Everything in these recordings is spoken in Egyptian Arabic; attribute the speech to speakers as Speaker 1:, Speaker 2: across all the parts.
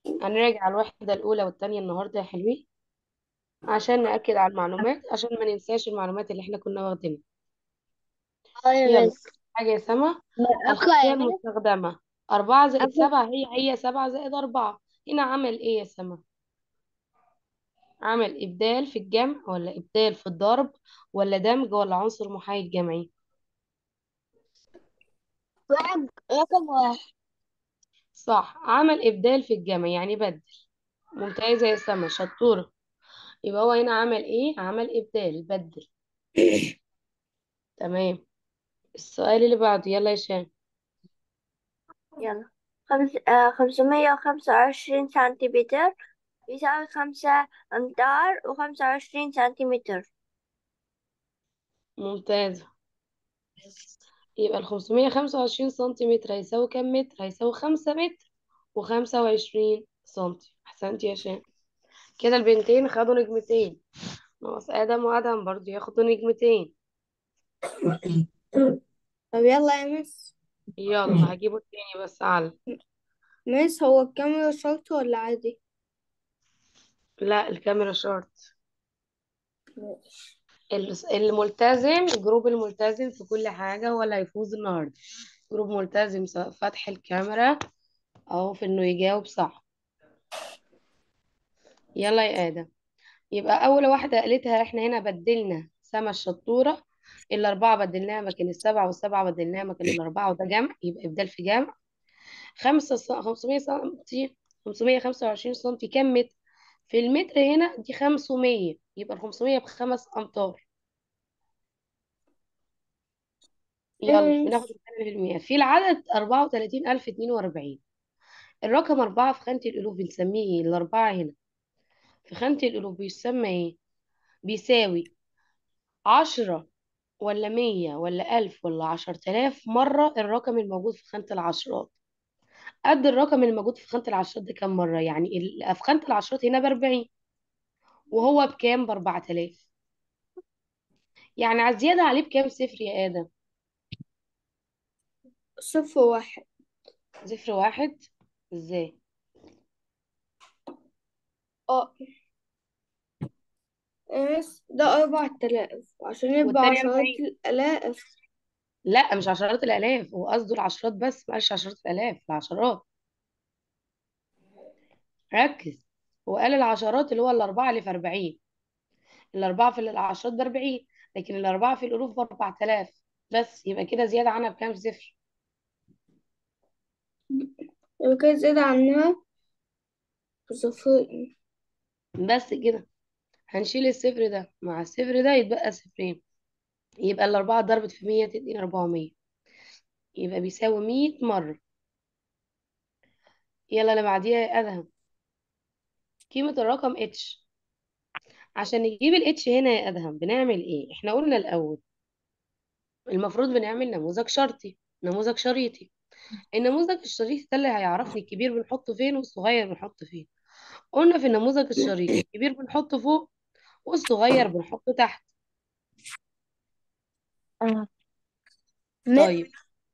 Speaker 1: هنراجع الوحدة الأولى والتانية النهاردة يا حلوين عشان نأكد على المعلومات عشان ما ننساش المعلومات اللي احنا كنا واخدينها
Speaker 2: اه يا
Speaker 1: يلا
Speaker 2: مس
Speaker 1: حاجة يا سما
Speaker 2: اقرأ
Speaker 1: الخاصية
Speaker 2: يا مس
Speaker 1: المستخدمة أربعة زائد
Speaker 2: اقرأ
Speaker 1: سبعة هي هي سبعة زائد أربعة هنا عمل إيه يا سما عمل إبدال في الجمع ولا إبدال في الضرب ولا دمج ولا عنصر محايد جمعي
Speaker 2: واحد رقم واحد
Speaker 1: صح عمل إبدال في الجمع يعني بدل ممتازة يا سما شطورة يبقى هو هنا عمل إيه عمل إبدال بدل تمام السؤال اللي بعده يلا يا شان
Speaker 2: يلا خمس آه خمسمية وخمسة وعشرين سنتيمتر يساوي خمسة أمتار وخمسة وعشرين سنتيمتر
Speaker 1: ممتازة يبقى ال 525 سنتيمتر هيساوي كام متر؟ هيساوي 5 متر و25 سنتي أحسنتي يا شان كده البنتين خدوا نجمتين ناقص آدم وآدم برضو ياخدوا نجمتين
Speaker 3: طب يلا يا مس
Speaker 1: يلا هجيبه التاني بس على
Speaker 3: مس هو الكاميرا شرط ولا عادي
Speaker 1: لا الكاميرا شورت ال- الملتزم الجروب الملتزم في كل حاجة هو اللي هيفوز النهاردة جروب ملتزم سواء فتح الكاميرا أو في إنه يجاوب صح يلا يا آدم يبقى أول واحدة قالتها احنا هنا بدلنا سما الشطورة الأربعة بدلناها مكان السبعة والسبعة بدلناها مكان الأربعة وده جمع يبقى إبدال في جمع خمسة ص- خمسمية سنتي خمسمية خمسة وعشرين سنتي كام متر في المتر هنا دي خمسمية يبقى الخمسمية بخمس أمتار يلا بناخد
Speaker 3: مس
Speaker 1: الثانية في المية في العدد أربعة وتلاتين ألف اتنين وأربعين الرقم أربعة في خانة الألوف بنسميه إيه الأربعة هنا في خانة الألوف بيسمى إيه بيساوي عشرة ولا مية ولا ألف ولا عشر تلاف مرة الرقم الموجود في خانة العشرات قد الرقم الموجود في خانة العشرات ده كام مرة يعني ال- في خانة العشرات هنا بأربعين وهو بكام بأربعة آلاف يعني على الزيادة عليه بكام صفر يا آدم
Speaker 3: صفر واحد
Speaker 1: صفر واحد ازاي
Speaker 3: اه يا مس ده أربع تلاف عشان يبقى
Speaker 1: والتاني
Speaker 3: عشرات
Speaker 1: أربعين
Speaker 3: الآلاف
Speaker 1: لا مش عشرات الآلاف هو قصده العشرات بس مقالش عشرات الآلاف العشرات ركز هو قال العشرات اللي هو الأربعة اللي في أربعين الأربعة في العشرات بأربعين لكن الأربعة في الألوف بأربعة آلاف بس يبقى كده زيادة عنها بكام صفر
Speaker 3: يبقى كده زيادة عنها بصفرين
Speaker 1: بس كده هنشيل الصفر ده مع الصفر ده يتبقى صفرين يبقى الأربعة ضربت في مية تدينا أربعمية يبقى بيساوي مية مرة يلا اللي بعديها يا أدهم قيمة الرقم اتش عشان نجيب الاتش هنا يا أدهم بنعمل ايه احنا قلنا الأول المفروض بنعمل نموذج شرطي نموذج شريطي النموذج الشريطي ده اللي هيعرفني الكبير بنحطه فين والصغير بنحطه فين قلنا في النموذج الشريطي الكبير بنحطه فوق والصغير بنحطه تحت
Speaker 2: آه. م-
Speaker 1: طيب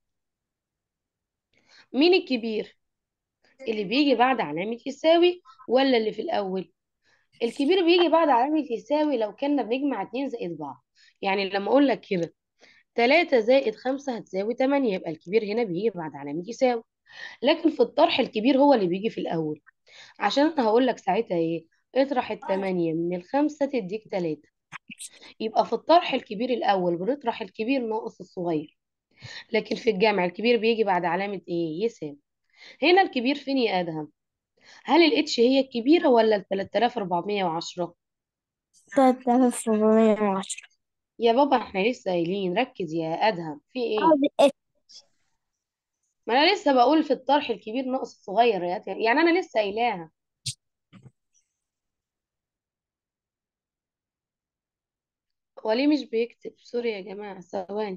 Speaker 1: مين الكبير اللي بيجي بعد علامة يساوي ولا اللي في الأول الكبير بيجي بعد علامة يساوي لو كنا بنجمع اتنين زائد بعض يعني لما أقول لك كده تلاتة زائد خمسة هتساوي تمانية يبقى الكبير هنا بيجي بعد علامة يساوي لكن في الطرح الكبير هو اللي بيجي في الأول عشان أنا هقول لك ساعتها إيه اطرح التمانية من الخمسة تديك تلاتة يبقى في الطرح الكبير الأول بنطرح الكبير ناقص الصغير لكن في الجمع الكبير بيجي بعد علامة إيه يساوي هنا الكبير فين يا آدم هل الاتش هي الكبيرة ولا ال 3410
Speaker 2: تلاتة آلاف سبعمية وعشرة
Speaker 1: يا بابا احنا لسه قايلين ركز يا أدهم في ايه
Speaker 2: اه دي
Speaker 1: ما انا لسه بقول في الطرح الكبير ناقص الصغير يا أدهم. يعني انا لسه قايلاها هو ليه مش بيكتب سوري يا جماعة ثواني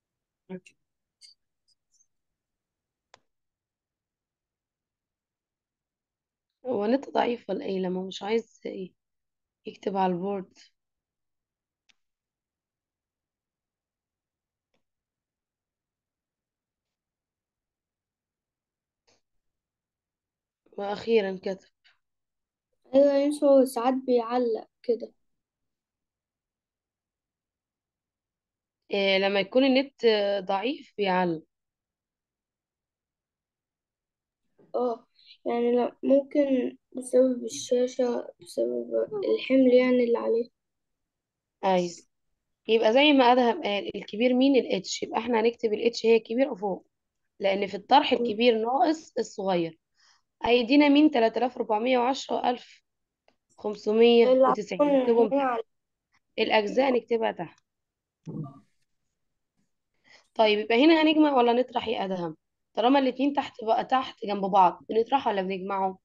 Speaker 1: هو نت ضعيف ولا ايه لما مش عايز ايه يكتب على البورد واخيرا كتب
Speaker 3: ايوه ينسى هو ساعات بيعلق كده
Speaker 1: إيه لما يكون النت آه، ضعيف بيعلق
Speaker 3: اه يعني لا ممكن بسبب الشاشة بسبب الحمل يعني اللي عليه
Speaker 1: ايوه يبقى زي ما ادهم قال الكبير مين الاتش يبقى احنا هنكتب الاتش هي الكبير فوق لان في الطرح الكبير ناقص الصغير هيدينا مين 3410
Speaker 3: اللي
Speaker 1: 1590 نكتبهم
Speaker 3: هتكون هنا
Speaker 1: تحت
Speaker 3: على
Speaker 1: الاجزاء نكتبها تحت طيب يبقى هنا هنجمع ولا نطرح يا ادهم طالما الاتنين تحت بقى تحت جنب بعض بنطرح ولا بنجمعهم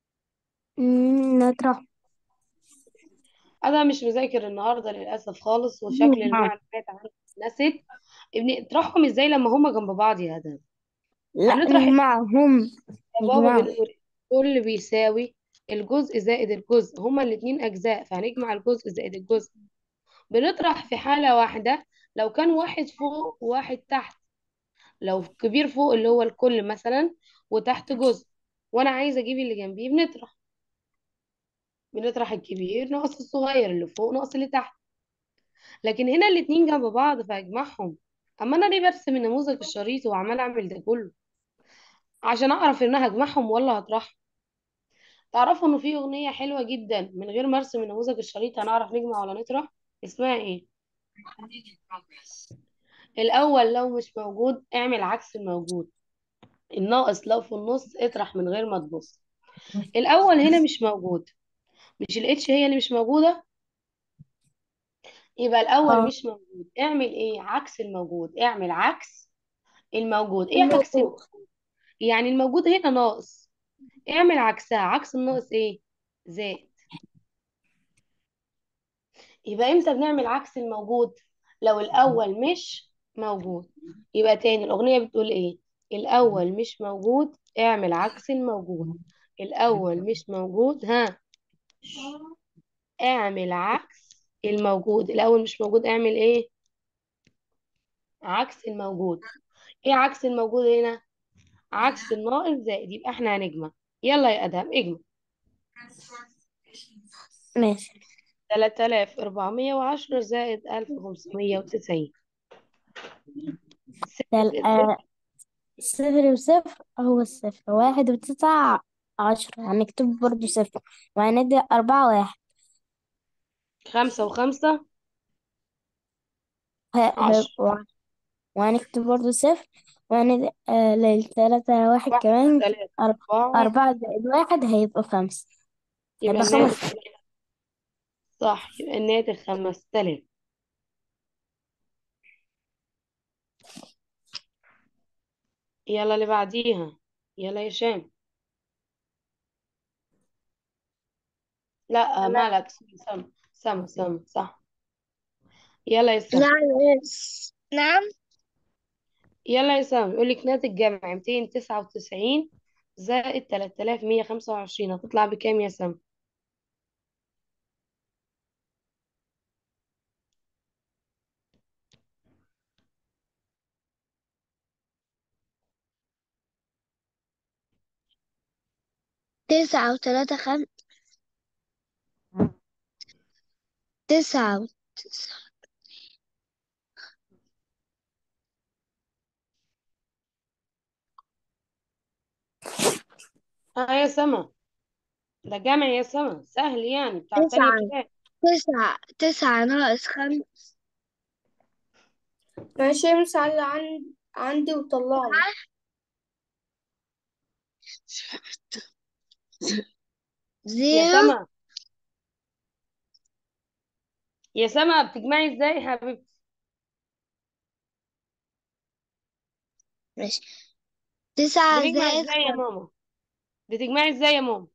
Speaker 2: نطرح
Speaker 1: ادهم مش مذاكر النهارده للاسف خالص وشكل المعلومات عنده نسيت بنطرحهم ازاي لما هما جنب بعض يا ادهم
Speaker 2: لا
Speaker 1: هنطرح
Speaker 2: نجمعهم
Speaker 1: يا بابا
Speaker 2: نجمعهم
Speaker 1: بنقول كل بيساوي الجزء زائد الجزء هما الاتنين أجزاء فهنجمع الجزء زائد الجزء بنطرح في حالة واحدة لو كان واحد فوق وواحد تحت لو كبير فوق اللي هو الكل مثلا وتحت جزء وأنا عايزة أجيب اللي جنبيه بنطرح بنطرح الكبير ناقص الصغير اللي فوق ناقص اللي تحت لكن هنا الاتنين جنب بعض فأجمعهم أما أنا ليه برسم النموذج الشريط وعمال أعمل ده كله عشان أعرف إن أنا هجمعهم ولا هطرحهم تعرفوا انه في اغنية حلوة جدا من غير ما ارسم النموذج الشريط هنعرف نجمع ولا نطرح اسمها ايه الاول لو مش موجود اعمل عكس الموجود الناقص لو في النص اطرح من غير ما تبص الاول هنا مش موجود مش الاتش هي اللي مش موجودة يبقى الاول
Speaker 2: اه
Speaker 1: مش موجود اعمل ايه عكس الموجود اعمل عكس الموجود ايه عكس
Speaker 3: الموجود
Speaker 1: الموجود يعني الموجود هنا ناقص اعمل عكسها عكس الناقص ايه زائد يبقى امتى بنعمل عكس الموجود لو الاول مش موجود يبقى تاني الاغنية بتقول ايه الاول مش موجود اعمل عكس الموجود الاول مش موجود ها اعمل عكس الموجود الاول مش موجود اعمل ايه عكس الموجود ايه عكس الموجود هنا عكس الناقص زائد يبقى احنا هنجمع يلا يا ادهم اجمع
Speaker 2: ماشي
Speaker 1: 3410 زائد 1590
Speaker 2: تل... آه صفر وصفر هو الصفر واحد وتسعة عشرة هنكتب برضو صفر وهندي أربعة واحد
Speaker 1: خمسة وخمسة
Speaker 2: ه... ه...
Speaker 1: عشرة
Speaker 2: و- وهنكتب برضو صفر وهندي آه للتلاتة واحد
Speaker 1: واحد
Speaker 2: كمان
Speaker 1: ثلاثة
Speaker 2: أر...
Speaker 1: أربعة
Speaker 2: أربعة زائد واحد هيبقى خمسة
Speaker 1: يبقى
Speaker 2: هيبقى
Speaker 1: الناتج
Speaker 2: خمس
Speaker 1: صح يبقى الناتج خمسة آلاف يلا اللي بعديها يلا يا هشام لا
Speaker 2: لا
Speaker 1: مالك سما سما سما صح يلا يا سما
Speaker 2: نعم يس نعم
Speaker 1: يلا يا سما يقول لك ناتج جمع 299 زائد 3125 هتطلع بكام يا سما
Speaker 2: تسعة وثلاثة خم تسعة وتسعة
Speaker 1: اه يا سما ده جمع يا سما سهل يعني بتاع تانية
Speaker 2: تسعة
Speaker 1: ابتدائي
Speaker 2: تسعة تسعة ناقص خمس
Speaker 3: ماشي امسح اللي عند... عندي وطلع لي
Speaker 1: يا
Speaker 2: زيرو
Speaker 1: سما يا سما بتجمعي ازاي يا حبيبتي
Speaker 2: ماشي تسعة
Speaker 1: بنجمع
Speaker 2: زائد
Speaker 1: ازاي يا
Speaker 2: خمس
Speaker 1: ماما بتجمعي ازاي يا ماما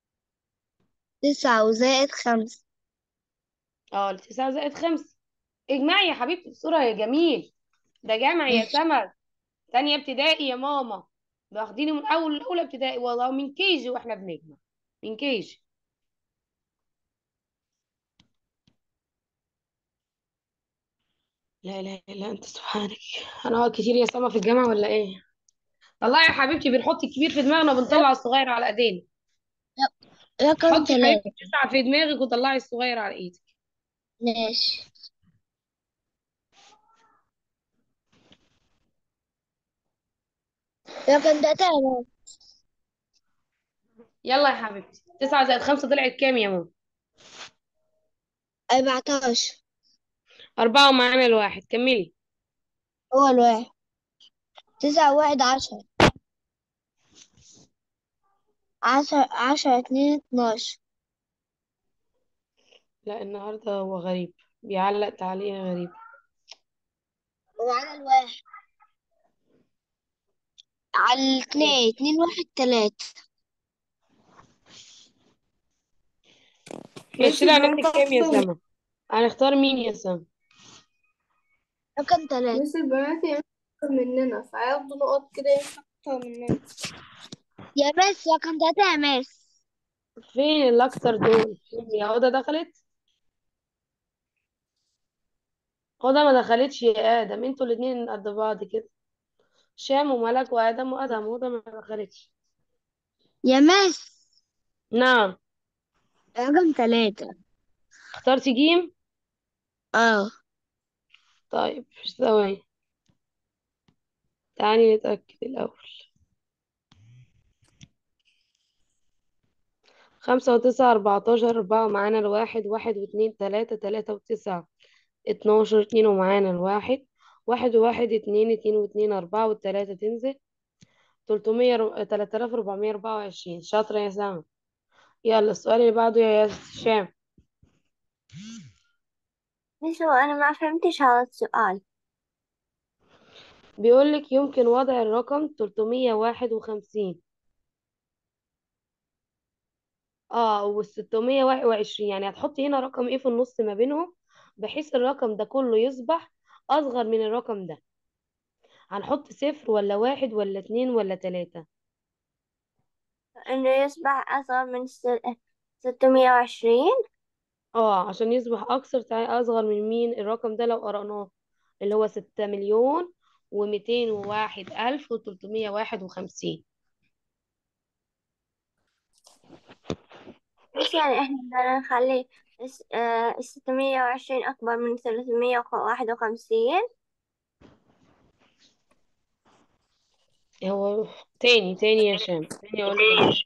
Speaker 2: تسعة وزائد خمس
Speaker 1: اه التسعة زائد خمسة اجمعي يا حبيبتي بسرعة يا جميل ده جمع يا
Speaker 2: ماشي
Speaker 1: سما تانية ابتدائي يا ماما واخديني من اول اولى ابتدائي والله من كيجي واحنا بنجمع من كيجي لا اله الا انت سبحانك انا هقعد كتير يا سما في الجامعة ولا ايه طلعي يا حبيبتي بنحط الكبير في دماغنا وبنطلع الصغير على ايدينا
Speaker 2: رقم
Speaker 1: حطي يا
Speaker 2: ثلاثة
Speaker 1: حبيبتي تسعة في دماغك وطلعي الصغير على ايدك
Speaker 2: ماشي رقم ثلاثة
Speaker 1: يلا يا حبيبتي تسعة زائد خمسة طلعت كام يا ماما
Speaker 2: أربعتاشر
Speaker 1: أربعة ومعانا الواحد كملي
Speaker 2: هو الواحد تسعة واحد عشرة عشرة عشرة اتنين اتناشر
Speaker 1: لا النهاردة هو غريب بيعلق تعليق غريب
Speaker 2: وعلى الواحد على الاثنين اتنين واحد تلاتة
Speaker 1: ماشي لا نكتب كام يا سما هنختار مين يا سما
Speaker 2: رقم تلاتة
Speaker 3: بس البنات ينفع أكتر مننا فهياخدوا نقط كده ينفع أكتر مننا
Speaker 2: يا مس رقم تلاتة يا مس
Speaker 1: فين الأكتر دول فين يا هدى دخلت هدى ما دخلتش يا آدم انتوا الاتنين قد بعض كده شام وملك وآدم وآدم هدى ما دخلتش
Speaker 2: يا مس
Speaker 1: نعم
Speaker 2: رقم تلاتة
Speaker 1: اخترتي جيم
Speaker 2: اه
Speaker 1: طيب ثواني تعالي نتأكد الأول خمسة وتسعة أربعتاشر أربعة معانا الواحد واحد واتنين تلاتة تلاتة وتسعة اتناشر اتنين ومعانا الواحد واحد وواحد اتنين اتنين واتنين أربعة والتلاتة تنزل تلتمية رو... تلاتة آلاف أربعمية أربعة وعشرين شاطرة يا سما يلا السؤال اللي بعده يا هشام
Speaker 2: مس هو أنا ما فهمتش هذا السؤال
Speaker 1: بيقولك يمكن وضع الرقم تلتمية واحد وخمسين اه والستمية واحد وعشرين يعني هتحطي هنا رقم ايه في النص ما بينهم بحيث الرقم ده كله يصبح أصغر من الرقم ده هنحط صفر ولا واحد ولا اتنين ولا تلاتة
Speaker 2: إنه يصبح أصغر من ستمية وعشرين
Speaker 1: اه عشان يصبح أكثر تع- أصغر من مين الرقم ده لو قرأناه اللي هو ستة مليون وميتين وواحد ألف وتلتمية واحد وخمسين
Speaker 2: بس يعني إحنا بدنا نخلي الستمية وعشرين أكبر من ثلاثمية واحد وخمسين
Speaker 1: هو تاني تاني يا شام تاني أقول لك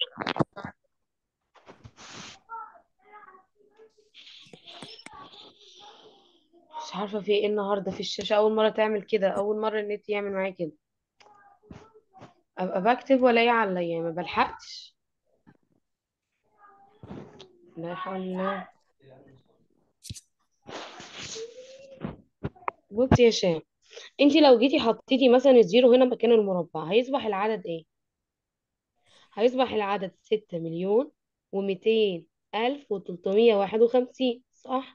Speaker 1: مش عارفة في ايه النهاردة في الشاشة أول مرة تعمل كده أول مرة النت يعمل معايا كده أبقى بكتب ولا ايه عليا ما بلحقش لا حول الله بصي يا شام انتي لو جيتي حطيتي مثلا الزيرو هنا مكان المربع هيصبح العدد ايه هيصبح العدد ستة مليون وميتين ألف وتلتمية واحد وخمسين صح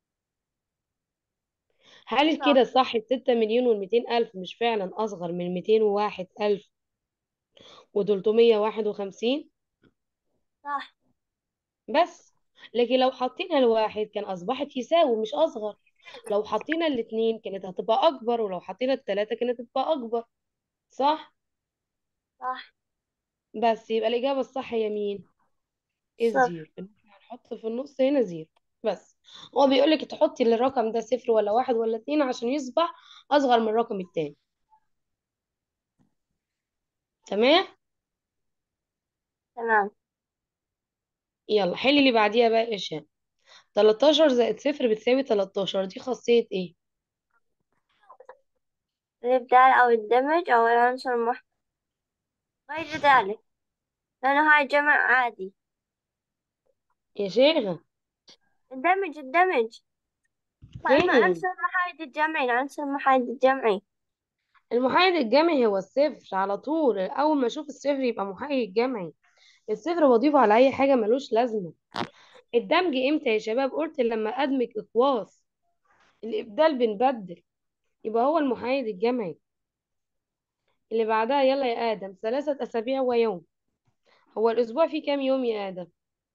Speaker 1: هل
Speaker 2: صح
Speaker 1: كده صح الستة مليون والميتين ألف مش فعلا أصغر من ميتين وواحد ألف وتلتمية واحد وخمسين
Speaker 2: صح
Speaker 1: بس لكن لو حطينا الواحد كان أصبحت يساوي مش أصغر لو حطينا الاتنين كانت هتبقى أكبر ولو حطينا التلاتة كانت هتبقى أكبر صح
Speaker 2: صح
Speaker 1: بس يبقى الإجابة الصح هي مين
Speaker 2: صفر
Speaker 1: الزيرو إن إحنا هنحط في النص هنا زيرو بس هو بيقولك تحطي الرقم ده صفر ولا واحد ولا اتنين عشان يصبح أصغر من الرقم التاني تمام
Speaker 2: تمام
Speaker 1: يلا حلي اللي بعديها بقى يا هشام 13 زائد صفر بتساوي 13 دي خاصية ايه
Speaker 2: الإبدال أو الدمج أو العنصر المح غير ذلك لأنه هاي جمع عادي
Speaker 1: يا شيخة
Speaker 2: الدمج الدمج
Speaker 1: فين
Speaker 2: العنصر المحايد الجمعي العنصر المحايد الجمعي
Speaker 1: المحايد الجمعي هو الصفر على طول اول ما اشوف الصفر يبقى محايد جمعي الصفر بضيفه على اي حاجة ملوش لازمة الدمج امتى يا شباب قلت لما ادمج اقواس الابدال بنبدل يبقى هو المحايد الجمعي اللي بعدها يلا يا ادم ثلاثة اسابيع ويوم هو الاسبوع فيه كام يوم يا ادم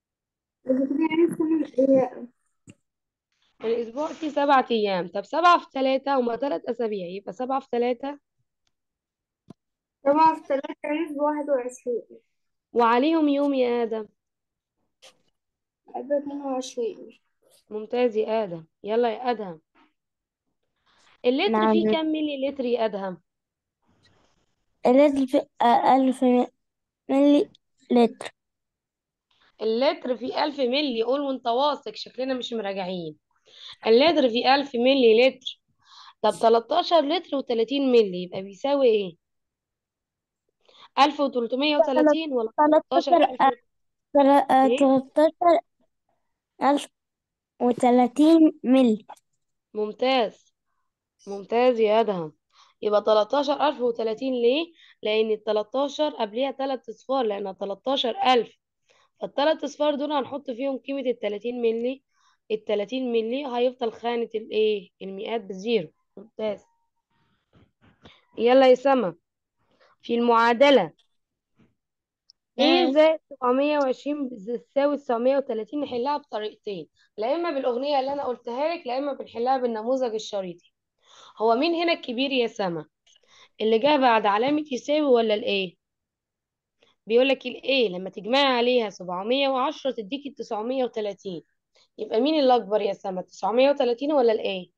Speaker 1: الاسبوع فيه سبعة ايام طب سبعة في ثلاثة هما ثلاث اسابيع يبقى سبعة في ثلاثة
Speaker 3: سبعة في تلاتة نسبة بواحد وعشرين
Speaker 1: وعليهم يوم يا آدم
Speaker 3: أربعة اتنين وعشرين
Speaker 1: ممتاز يا آدم يلا يا أدهم اللتر
Speaker 2: نعم
Speaker 1: فيه كام ملي لتر يا أدهم
Speaker 2: اللتر في آه، ألف ملي لتر
Speaker 1: اللتر فيه ألف ملي قول وانت واثق شكلنا مش مراجعين اللتر فيه ألف ملي لتر طب 13 لتر و30 ملي يبقى بيساوي ايه 1330 ولا
Speaker 2: 13
Speaker 1: 13000 ايه
Speaker 2: تلتاشر ألف وتلاتين ملي
Speaker 1: ممتاز ممتاز يا أدهم يبقى 13030 ليه لأن ال 13 قبليها تلات أصفار لأنها 13000 فالتلات أصفار دول هنحط فيهم قيمة ال 30 ملي ال 30 ملي هيفضل خانة الايه المئات بزيرو ممتاز يلا يا سما في المعادلة ايه
Speaker 2: مم.
Speaker 1: زائد 720 بتساوي 930 نحلها بطريقتين لا اما بالاغنيه اللي انا قلتها لك لا اما بنحلها بالنموذج الشريطي هو مين هنا الكبير يا سما اللي جه بعد علامه يساوي ولا الايه بيقول لك الايه لما تجمعي عليها 710 تديكي 930 يبقى مين اللي اكبر يا سما 930 ولا الايه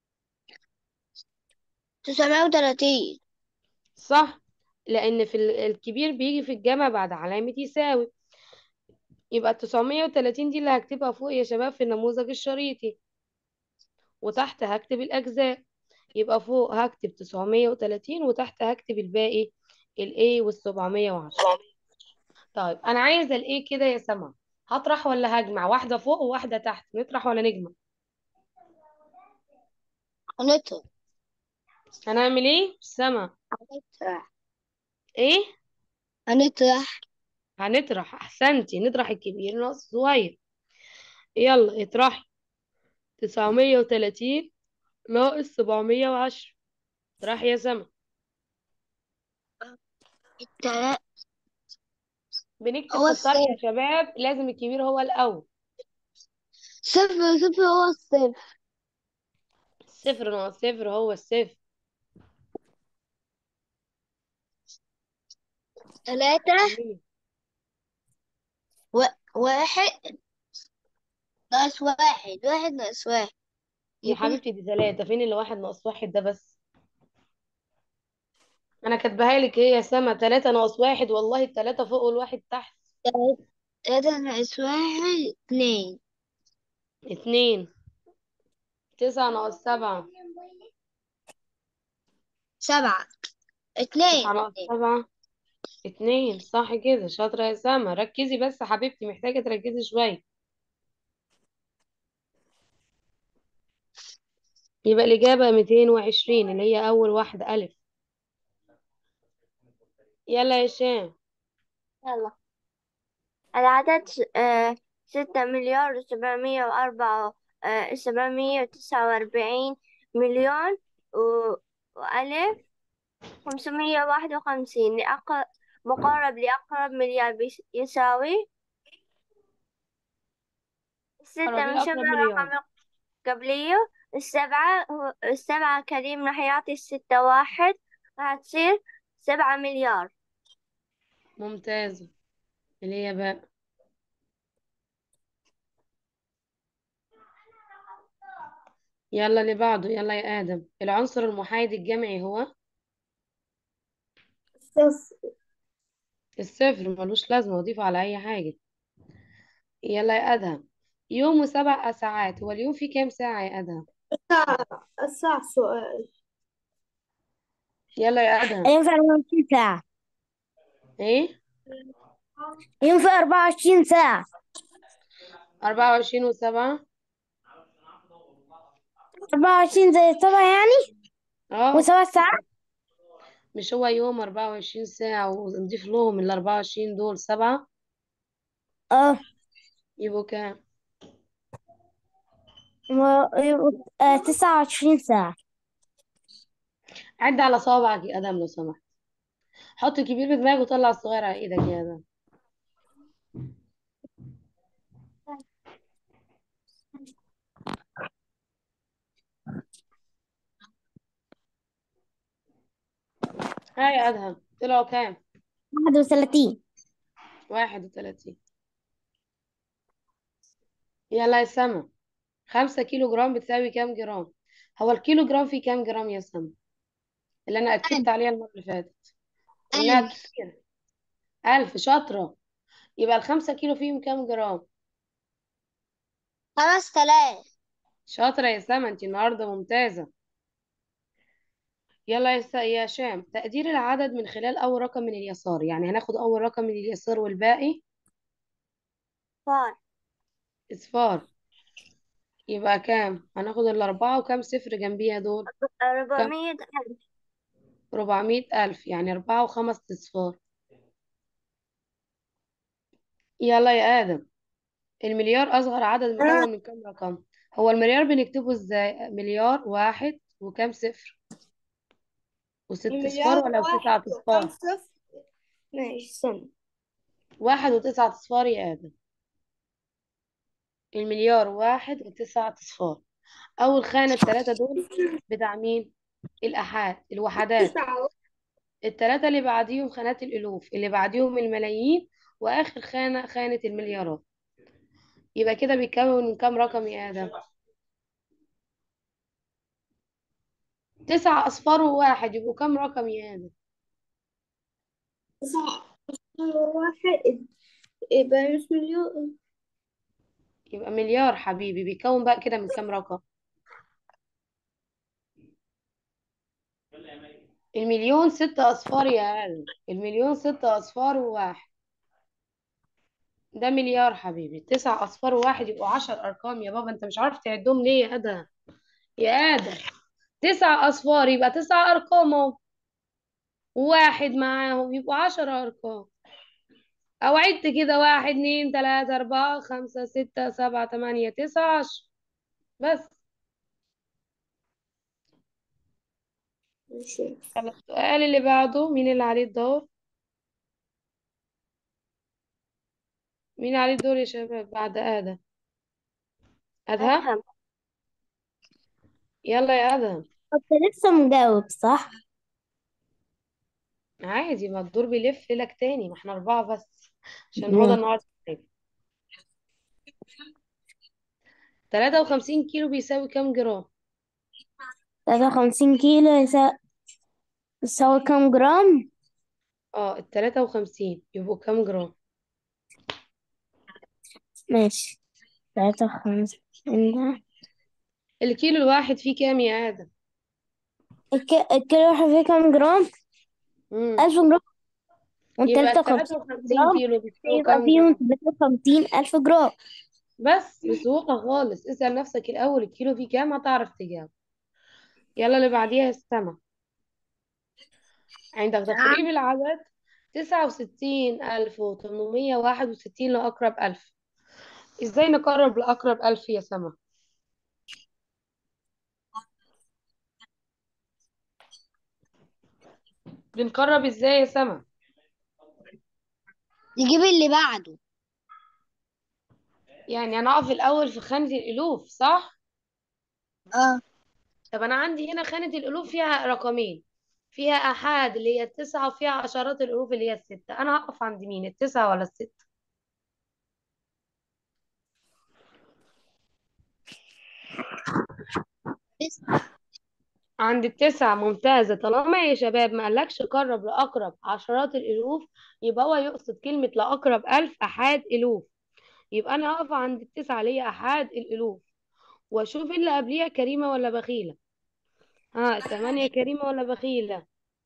Speaker 3: تسعمائة وتلاتين
Speaker 1: صح لان في ال- الكبير بيجي في الجمع بعد علامه يساوي يبقى 930 دي اللي هكتبها فوق يا شباب في النموذج الشريطي وتحت هكتب الأجزاء يبقى فوق هكتب 930 وتحت هكتب الباقي ال A وال 710 طيب أنا عايزة ال A كده يا سما هطرح ولا هجمع واحدة فوق وواحدة تحت نطرح ولا نجمع
Speaker 3: هنطرح
Speaker 1: هنعمل إيه سما
Speaker 3: هنطرح
Speaker 1: إيه
Speaker 3: هنطرح
Speaker 1: هنطرح أحسنتي نطرح الكبير ناقص الصغير يلا اطرحي 930 ناقص 710 اطرحي يا سما
Speaker 3: التلاتة
Speaker 1: بنكتب
Speaker 3: هو
Speaker 1: في الطرح يا
Speaker 3: الصفر
Speaker 1: شباب لازم الكبير هو الأول
Speaker 3: صفر صفر هو الصفر
Speaker 1: الصفر ناقص صفر هو الصفر
Speaker 3: تلاتة
Speaker 1: كملي.
Speaker 3: و... واحد ناقص واحد واحد ناقص واحد
Speaker 1: يا
Speaker 3: يبقى
Speaker 1: حبيبتي دي ثلاثة فين اللي واحد ناقص واحد ده بس انا كاتباها لك ايه يا سما ثلاثة ناقص واحد والله الثلاثة فوق والواحد تحت
Speaker 3: تلاتة تلاتة ناقص واحد اتنين
Speaker 1: اتنين تسعة ناقص سبعة
Speaker 3: سبعة
Speaker 1: تسعة
Speaker 3: اتنين
Speaker 1: ناقص
Speaker 3: اتنين
Speaker 1: سبعة اتنين صح كده شاطرة يا سما ركزي بس يا حبيبتي محتاجة تركزي شوية يبقى الإجابة ميتين وعشرين اللي هي أول واحدة ألف يلا يا هشام
Speaker 3: يلا العدد س- آه، ستة مليار وسبعمية وأربعة آه، سبعمية وتسعة وأربعين مليون و- وألف خمسمية واحد وخمسين لأقرب مقارب لأقرب مليار بيس- يساوي الستة
Speaker 1: قربي
Speaker 3: من
Speaker 1: لأقرب
Speaker 3: شبه
Speaker 1: مليار
Speaker 3: الرقم القبلية السبعة هو السبعة كريم راح يعطي الستة واحد راح تصير سبعة مليار
Speaker 1: ممتازة اللي هي بقى يلا اللي بعده يلا يا آدم العنصر المحايد الجمعي هو
Speaker 3: صفر
Speaker 1: الصفر ملوش لازمة أضيفه على أي حاجة يلا يا أدهم يوم وسبع ساعات هو اليوم فيه كام ساعة يا أدهم
Speaker 3: الساعة الساعة سؤال
Speaker 1: يلا يا أدهم
Speaker 2: ينفع 24 ساعة
Speaker 1: إيه
Speaker 2: ينفع 24 ساعة
Speaker 1: أربعة وعشرين وسبعة
Speaker 2: 24 زي سبعة يعني
Speaker 1: اه
Speaker 2: وسبع ساعات
Speaker 1: مش هو يوم أربعة وعشرين ساعة ونضيف لهم الأربعة وعشرين دول سبعة
Speaker 2: اه
Speaker 1: يبقوا كام
Speaker 2: و- يبقوا آه، 29 ساعة
Speaker 1: عد على صوابعك يا أدهم لو سمحت حط الكبير في دماغك وطلع الصغير على إيدك يا أدهم ها يا أدهم طلعوا كام
Speaker 2: واحد وثلاثين
Speaker 1: واحد وتلاتين يلا يا سما خمسة كيلو جرام بتساوي كام جرام هو الكيلو جرام فيه كام جرام يا سما اللي أنا أكدت عليها المرة اللي فاتت قلناها
Speaker 2: ألف
Speaker 1: كتير ألف شاطرة يبقى الخمسة كيلو فيهم كام جرام
Speaker 2: خمس تلاف
Speaker 1: شاطرة يا سما انت النهاردة ممتازة يلا يا س- يا شام تقدير العدد من خلال أول رقم من اليسار يعني هناخد أول رقم من اليسار والباقي
Speaker 2: صفار
Speaker 1: اصفار يبقى كام هناخد الأربعة وكام صفر جنبيها دول كام
Speaker 2: أربعمية ألف
Speaker 1: ربعمية ألف يعني أربعة وخمس أصفار يلا يا آدم المليار أصغر عدد مكون من كام رقم هو المليار بنكتبه ازاي مليار واحد وكام صفر وست أصفار
Speaker 3: المليار
Speaker 1: ولا
Speaker 3: واحد
Speaker 1: وتسعة
Speaker 3: وكم
Speaker 1: أصفار
Speaker 3: صفر ماشي استنى
Speaker 1: واحد وتسعة أصفار يا آدم المليار واحد وتسعة أصفار أول خانة التلاتة دول بتاع مين الأحاد الوحدات
Speaker 3: تسعة
Speaker 1: التلاتة اللي بعديهم خانات الألوف اللي بعديهم الملايين وآخر خانة خانة المليارات يبقى كده بيتكون من كام رقم يا آدم تسعة أصفار وواحد يبقوا كام رقم يا آدم
Speaker 3: تسعة واحد يبقى نص مليون
Speaker 1: يبقى مليار حبيبي بيكون بقى كده من كام رقم المليون ستة أصفار يا آدم المليون ستة أصفار وواحد ده مليار حبيبي تسع أصفار وواحد يبقوا عشر أرقام يا بابا أنت مش عارف تعدهم ليه يا آدم يا آدم تسع أصفار يبقى تسع أرقام أهو وواحد معاهم يبقوا عشر أرقام أو عدت كده واحد اتنين تلاتة أربعة خمسة ستة سبعة تمانية تسعة عشر بس
Speaker 3: ماشي
Speaker 1: يلا السؤال اللي بعده مين اللي عليه الدور مين عليه الدور يا شباب بعد آدم أدهم
Speaker 2: أفهم
Speaker 1: يلا يا أدهم
Speaker 2: أنت لسه مجاوب صح؟
Speaker 1: عادي ما الدور بيلف لك تاني ما احنا أربعة بس عشان هدى النهاردة غايبة. تلاتة وخمسين كيلو بيساوي كام جرام؟
Speaker 2: تلاتة وخمسين كيلو يسا- يساوي كام جرام؟
Speaker 1: اه التلاتة وخمسين يبقوا كام جرام؟
Speaker 2: ماشي تلاتة وخمسين ده
Speaker 1: الكيلو الواحد فيه كام يا آدم؟
Speaker 2: الك- الكيلو واحد فيه كام جرام؟
Speaker 1: مم.
Speaker 2: ألف جرام
Speaker 1: يبقى
Speaker 2: والتلاتة
Speaker 1: التلاتة
Speaker 2: وخمسين
Speaker 1: وخمسين
Speaker 2: جرام
Speaker 1: كيلو بيساوي
Speaker 2: يبقى
Speaker 1: كام
Speaker 2: فيهم
Speaker 1: جرام؟
Speaker 2: تلاتة وخمسين ألف جرام
Speaker 1: بس بسهولة خالص اسأل نفسك الأول الكيلو فيه كام هتعرف تجاوب يلا اللي بعديها السما عندك تقريب العدد تسعة وستين ألف وتمنمية واحد وستين لأقرب ألف ازاي نقرب لأقرب ألف يا سما؟ بنقرب ازاي يا سما؟
Speaker 2: نجيب اللي بعده
Speaker 1: يعني أنا أقف الأول في خانة الألوف صح؟
Speaker 2: اه
Speaker 1: طب أنا عندي هنا خانة الألوف فيها رقمين فيها أحاد اللي هي التسعة وفيها عشرات الألوف اللي هي الستة أنا هقف عند مين التسعة ولا الستة؟ عند التسعة ممتازة طالما يا شباب ما قالكش قرب لأقرب عشرات الألوف يبقى هو يقصد كلمة لأقرب ألف أحاد ألوف يبقى أنا هقف عند التسعة اللي هي أحاد الألوف وأشوف اللي قبليها كريمة ولا بخيلة ها التمانية كريمة ولا بخيلة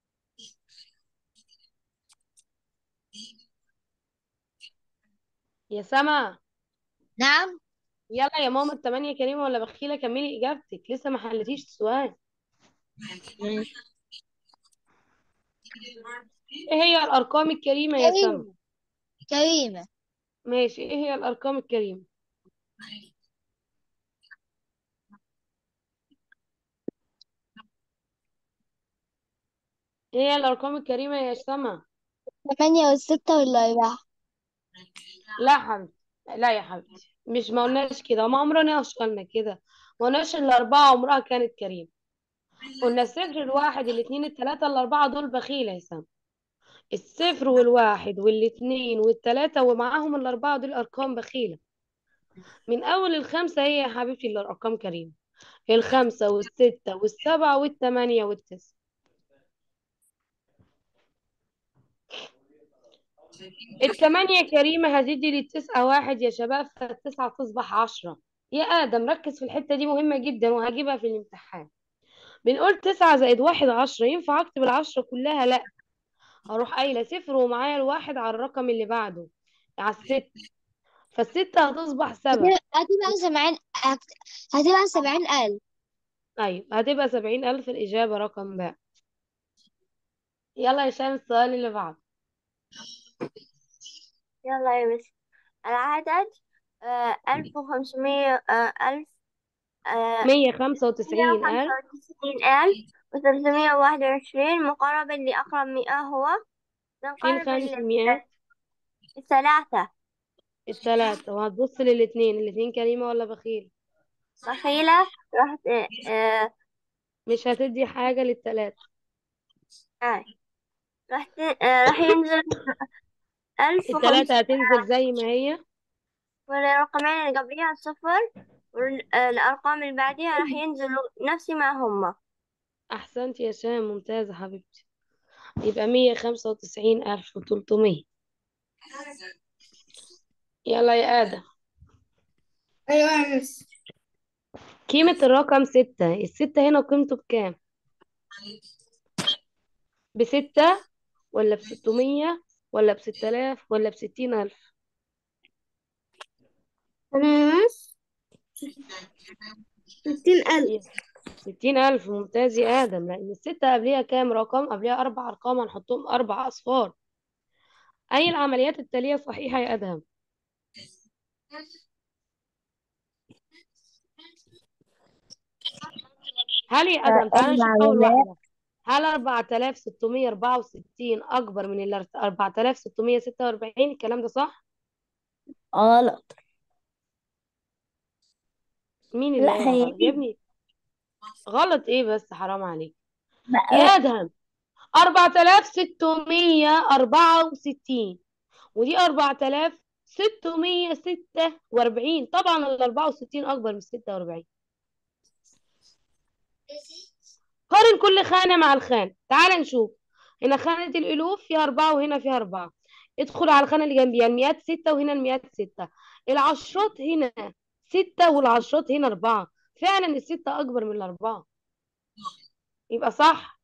Speaker 1: يا سما
Speaker 2: نعم
Speaker 1: يلا يا ماما التمانية كريمة ولا بخيلة كملي إجابتك لسه ما حلتيش السؤال إيه هي الأرقام الكريمة يا سما
Speaker 2: كريمة كريمة
Speaker 1: ماشي إيه هي الأرقام الكريمة إيه هي الأرقام الكريمة يا سما
Speaker 2: ثمانية والستة والأربعة
Speaker 1: لا حبيبتي لا يا حبيبتي مش ما قلناش كده ما عمرنا قلنا كده ما قلناش الأربعة عمرها كانت كريمة قلنا الصفر الواحد الاثنين الثلاثة الأربعة دول بخيلة يا سما الصفر والواحد والاتنين والتلاتة ومعاهم الأربعة دول أرقام بخيلة من أول الخمسة هي يا حبيبتي اللي الأرقام كريمة الخمسة والستة والسبعة والتمانية والتسعة التمانية كريمة هتدي للتسعة واحد يا شباب فالتسعة تصبح عشرة يا آدم ركز في الحتة دي مهمة جدا وهجيبها في الامتحان بنقول تسعة زائد واحد عشرة ينفع أكتب العشرة كلها لأ هروح قايلة صفر ومعايا الواحد على الرقم اللي بعده على الست فالستة هتصبح سبعة
Speaker 4: هتبقى سبعين هتبقى سبعين ألف
Speaker 1: أيوة هتبقى سبعين ألف الإجابة رقم باء يلا يا شام السؤال اللي بعده
Speaker 4: يلا يا بس العدد ألف وخمسمية ألف
Speaker 1: مية خمسة وتسعين
Speaker 4: مية
Speaker 1: ألف
Speaker 4: وخمسة وتسعين ألف وثلاثمية وواحد وعشرين مقاربة لأقرب مئة هو
Speaker 1: فين
Speaker 4: نقارب
Speaker 1: خانة
Speaker 4: ال-
Speaker 1: المئات
Speaker 4: الثلاثة
Speaker 1: التلاتة وهتبص للاتنين الاتنين كريمة ولا بخيل
Speaker 4: بخيلة راح ت- آه،
Speaker 1: مش هتدي حاجة للتلاتة
Speaker 4: آه. راح ت- آه، راح ينزل ألف
Speaker 1: التلاتة
Speaker 4: وخمسة
Speaker 1: هتنزل زي ما هي
Speaker 4: والرقمين اللي قبليها صفر والأرقام اللي بعديها راح ينزلوا نفس ما هما
Speaker 1: أحسنت يا شام ممتازة حبيبتي يبقى مية خمسة وتسعين ألف وتلتمية يلا يا آدم
Speaker 3: أيوة يا مس
Speaker 1: قيمة الرقم ستة الستة هنا قيمته بكام بستة ولا بستمية ولا بستة آلاف ولا بستين ألف
Speaker 3: أنا يا مس ستين ألف
Speaker 1: ستين ألف ممتاز يا آدم لأن الستة قبليها كام رقم قبليها أربع أرقام هنحطهم أربع أصفار أي العمليات التالية صحيحة يا أدهم هل يا أدهم تعالى نشوف أول واحدة هل 4664 أكبر من ال 4646 الكلام ده صح؟
Speaker 2: غلط
Speaker 1: مين اللي
Speaker 2: لا
Speaker 1: قال
Speaker 2: هي
Speaker 1: غلط يا ابني غلط إيه بس حرام عليك يا
Speaker 2: بقى
Speaker 1: أدهم 4664 ودي 4646 طبعا ال 64 أكبر من 46 قارن كل خانة مع الخانة تعال نشوف هنا خانة الألوف فيها أربعة وهنا فيها أربعة ادخل على الخانة اللي جنبيها المئات ستة وهنا المئات ستة العشرات هنا ستة والعشرات هنا أربعة فعلا الستة أكبر من الأربعة يبقى صح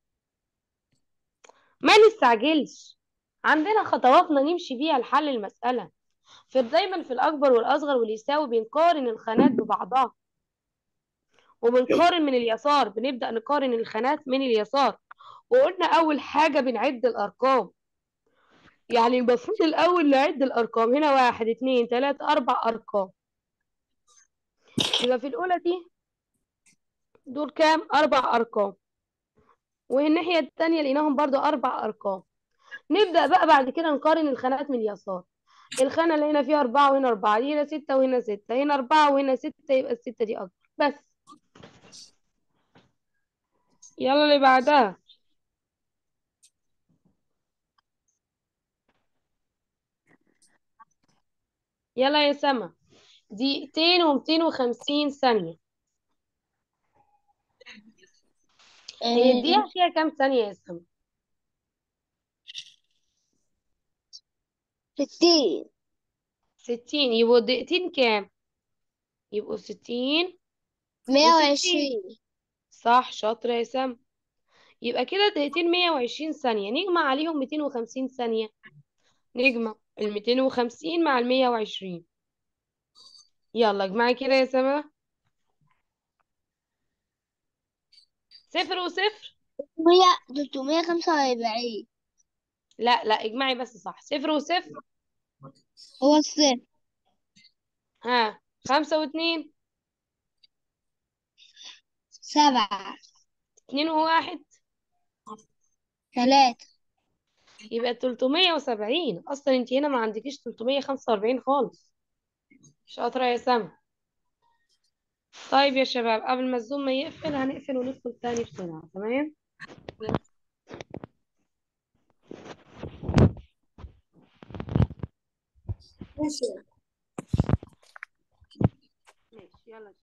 Speaker 1: ما نستعجلش عندنا خطواتنا نمشي بيها لحل المسألة في دايما في الأكبر والأصغر واليساوي بنقارن الخانات ببعضها وبنقارن من اليسار بنبدأ نقارن الخانات من اليسار وقلنا أول حاجة بنعد الأرقام يعني المفروض الأول نعد الأرقام هنا واحد اتنين تلاتة أربع أرقام يبقى في الأولى دي دول كام؟ أربع أرقام والناحية التانية لقيناهم برضو أربع أرقام نبدأ بقى بعد كده نقارن الخانات من اليسار الخانة اللي هنا فيها أربعة وهنا أربعة دي هنا ستة وهنا ستة هنا أربعة وهنا ستة يبقى الستة دي أكبر بس يلا اللي بعدها يلا يا سما دقيقتين ومتين وخمسين ثانية هي الدقيقة فيها كام ثانية يا سما؟
Speaker 4: ستين
Speaker 1: ستين يبقوا الدقيقتين كام؟ يبقوا ستين
Speaker 4: مية
Speaker 1: وستين
Speaker 4: وعشرين
Speaker 1: صح شاطرة يا سما يبقى كده دقيقتين مية وعشرين ثانية نجمع عليهم ميتين وخمسين ثانية نجمع الميتين وخمسين مع المية وعشرين يلا اجمعي كده يا سما صفر وصفر
Speaker 4: مية تلتمية خمسة وأربعين
Speaker 1: لا لا اجمعي بس صح صفر وصفر
Speaker 4: هو الصفر
Speaker 1: ها خمسة واتنين
Speaker 4: سبعة
Speaker 1: اتنين وواحد
Speaker 4: ثلاثة
Speaker 1: يبقى تلتمية وسبعين أصلا انت هنا ما عندكيش تلتمية خمسة وأربعين خالص شاطرة يا سما طيب يا شباب قبل ما الزوم ما يقفل هنقفل وندخل تاني بسرعة تمام ماشي يلا